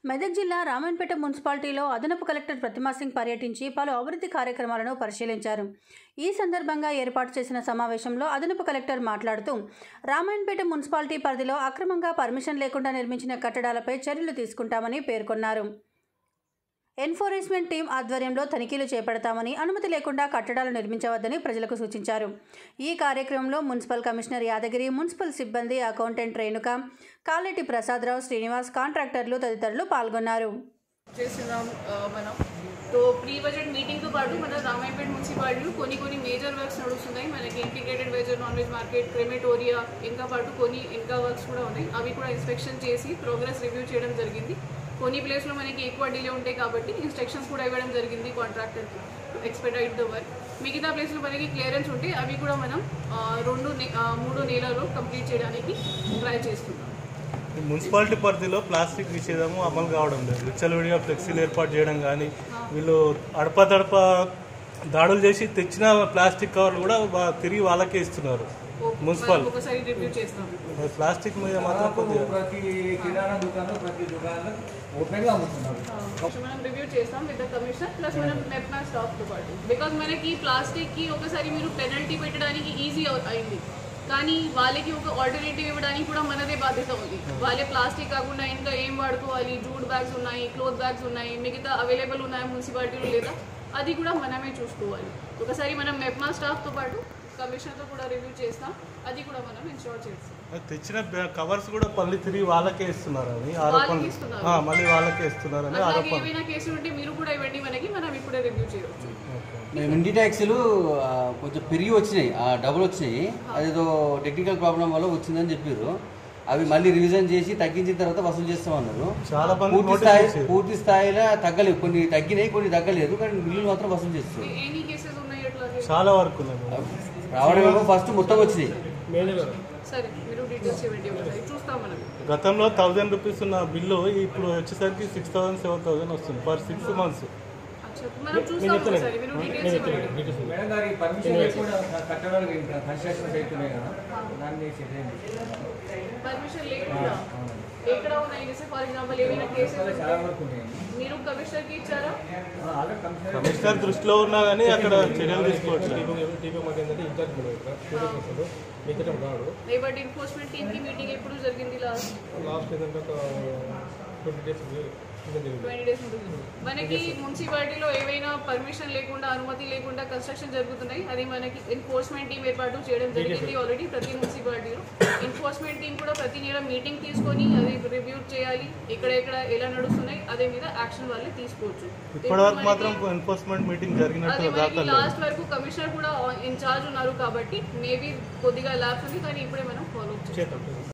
మెదక్ జిల్లా రామాయణపేట మున్సిపాలిటీలో అదనపు కలెక్టర్ ప్రతిమా సింగ్ పర్యటించి పలు అభివృద్ధి కార్యక్రమాలను పరిశీలించారు ఈ సందర్భంగా ఏర్పాటు చేసిన సమావేశంలో అదనపు కలెక్టర్ మాట్లాడుతూ రామాయణపేట మున్సిపాలిటీ పరిధిలో అక్రమంగా పర్మిషన్ లేకుండా నిర్మించిన కట్టడాలపై చర్యలు తీసుకుంటామని పేర్కొన్నారు ఎన్ఫోర్స్మెంట్ టీం ఆధ్వర్యంలో తనిఖీలు చేపడతామని అనుమతి లేకుండా కట్టడాలు నిర్మించవద్దని ప్రజలకు సూచించారు ఈ కార్యక్రమంలో మున్సిపల్ కమిషనర్ యాదగిరి మున్సిపల్ సిబ్బంది అకౌంటెంట్ రేణుక కాలెటి ప్రసాదరావు శ్రీనివాస్ కాంట్రాక్టర్లు తదితరులు పాల్గొన్నారు చేస్తున్నాం ఆ, మనం సో ప్రీ బడ్జెట్ మీటింగ్తో పాటు మన రామాయపేట మున్సిపాలిటీలో కొన్ని కొన్ని మేజర్ వర్క్స్ నడుస్తున్నాయి మనకి integrated veg non veg market crematoria ఇంకా పాటు కొన్ని ఇంకా వర్క్స్ కూడా ఉన్నాయి అవి కూడా ఇన్స్పెక్షన్ చేసి ప్రోగ్రెస్ రివ్యూ చేయడం జరిగింది కొన్ని ప్లేస్లో మనకి ఎక్కువ డిలే ఉంటాయి కాబట్టి ఇన్స్ట్రక్షన్స్ కూడా ఇవ్వడం జరిగింది కాంట్రాక్టర్కి ఎక్స్పెక్టైడ్ ద వర్క్ మిగతా ప్లేస్లో మనకి క్లియరెన్స్ ఉంటే అవి కూడా మనం ఆ, రెండు నె- ఆ, మూడు నెలల్లో కంప్లీట్ చేయడానికి ట్రై చేస్తున్నాం ఈ మున్సిపాలిటీ పరిధిలో ప్లాస్టిక్ నిషేధము అమలు కావడం లేదు విచ్చలవిడిగా ఫ్లెక్సీలు ఏర్పాటు చేయడం కానీ వీళ్ళు అడపదడప దాడులు చేసి తెచ్చిన ప్లాస్టిక్ కవర్లు కూడా వా- తిరిగి వాళ్ళకే ఇస్తున్నారు మున్సిపల్ మనం ఒకసారి రివ్యూ చేస్తాం మరి ప్లాస్టిక్ మీద మాత్రం కొద్దిగా ప్రతి కిరాణా దుకాణం ప్రతి దుకాణం ఓపెన్ గా అమ్ముతున్నారు సో మనం రివ్యూ చేస్తాం విత్ ద కమిషన్ ప్లస్ మనం నెప్నా స్టాఫ్ తో పాటు బికాజ్ మనకి ప్లాస్టిక్ కి ఒకసారి మీరు పెనల్టీ పెట్టడానికి ఈజీ అయింది కానీ వాళ్ళకి ఒక ఆల్టర్నేటివ్ ఇవ్వడానికి కూడా మనదే బాధ్యత ఉంది వాళ్ళే ప్లాస్టిక్ కాకుండా ఇంకా ఏం వాడుకోవాలి జూట్ బ్యాగ్స్ ఉన్నాయి క్లోత్ బ్యాగ్స్ ఉన్నాయి మిగతా అవైలబుల్ ఉన్నాయి మున్సిపాలిటీలో లేదా అది కూడా మనమే చూసుకోవాలి ఒకసారి మనం మెప్మా స్టాఫ్తో పాటు కమిషనర్తో కూడా రివ్యూ చేస్తాం అది కూడా మనం ఇన్షూర్ చేస్తాం తెచ్చిన బ- కవర్స్ కూడా మళ్ళీ తిరిగి వాళ్ళకే ఇస్తున్నారని ఆరోపణలు ఇస్తున్నారు. ఆ, మళ్ళీ వాళ్ళకే ఇస్తున్నారని అలాగే ఆరోపణ ఏమైనా కేసులు ఉంటే మీరు కూడా ఇవ్వండి మనకి మనం ఇప్పుడే రివ్యూ చేయవచ్చు మేము ఇండి ట్యాక్సీలు ఆ, కొంచెం పెరిగి వచ్చినాయి ఆ డబుల్ వచ్చినాయి అదేదో టెక్నికల్ ప్రాబ్లం వల్ల వచ్చిందని చెప్పారు అవి మళ్ళీ రివిజన్ చేసి తగ్గించిన తర్వాత వసూలు చేస్తామన్నారు చాలా మంది పూర్తి నోటీస్ స్థాయి చేశారు. పూర్తి స్థాయిలో తగ్గలేవు కొన్ని తగ్గినాయి కొన్ని తగ్గలేదు కానీ బిల్లులు మాత్రం వసూలు చేస్తారు ఎనీ కేసెస్ ఉన్నాయి అట్లాగే చాలా వరకు ఉన్నాయి మేడం. రావడం ఏమో ఫస్ట్ మొత్తం వచ్చినాయి సరే మీరు డీటెయిల్స్ ఇవ్వండి ఒకసారి చూస్తాం మనం గతంలో థౌజండ్ రూపీస్ ఉన్న బిల్లు ఇప్పుడు వచ్చేసరికి సిక్స్ థౌసండ్ సెవెన్ థౌసండ్ వస్తుంది పర్ సిక్స్ మంత్స్ అచ్చా, మనం చూస్తాం ఒకసారి మీరు డీటెయిల్స్ ఇవ్వండి మేడం గారి పర్మిషన్ లేకుండా కట్టడాలు ఇంకా కన్స్ట్రక్షన్స్ అవుతున్నాయి కదా దాన్ని చేయండి పర్మిషన్ లేకుండా ఎక్కడ ఉన్నాయి ఫర్ ఎగ్జాంపుల్ ఏమైనా కేసెస్ చాలా వరకు ఉన్నాయండి మీరు కమిషనర్ కి ఇచ్చారా ఆల్రెడీ కమిషనర్ కమిషనర్ దృష్టిలో ఉన్నా కానీ అక్కడ చర్యలు తీసుకోవచ్చు రేపటి బట్ ఎన్ఫోర్స్మెంట్ టీమ్ కి మీటింగ్ ఎప్పుడు జరిగింది లాస్ట్ ట్వంటీ డేస్ ఉంటుంది మనకి మున్సిపాలిటీలో ఏవైనా పర్మిషన్ లేకుండా అనుమతి లేకుండా కన్స్ట్రక్షన్ జరుగుతున్నాయి అది మనకి ఎన్ఫోర్స్మెంట్ టీం ఏర్పాటు చేయడం జరిగింది ఆల్రెడీ ప్రతి మున్సిపాలిటీలో ఎన్ఫోర్స్మెంట్ టీం కూడా ప్రతి నెల మీటింగ్ తీసుకొని అది రివ్యూ చేయాలి ఎక్కడెక్కడ ఎలా నడుస్తున్నాయి అదే మీద యాక్షన్ వాళ్ళే తీసుకోవచ్చు ఇప్పటివరకు మనకి- మాత్రం ఎన్ఫోర్స్మెంట్ మీటింగ్ అది జరిగినట్టు మనకి దాఖలు లాస్ట్ వరకు కమిషనర్ కూడా ఇన్ఛార్జ్ ఉన్నారు కాబట్టి మేబీ కొద్దిగా ల్యాబ్స్ ఉంది కానీ ఇప్పుడే మనం ఫాలో చేస్తాం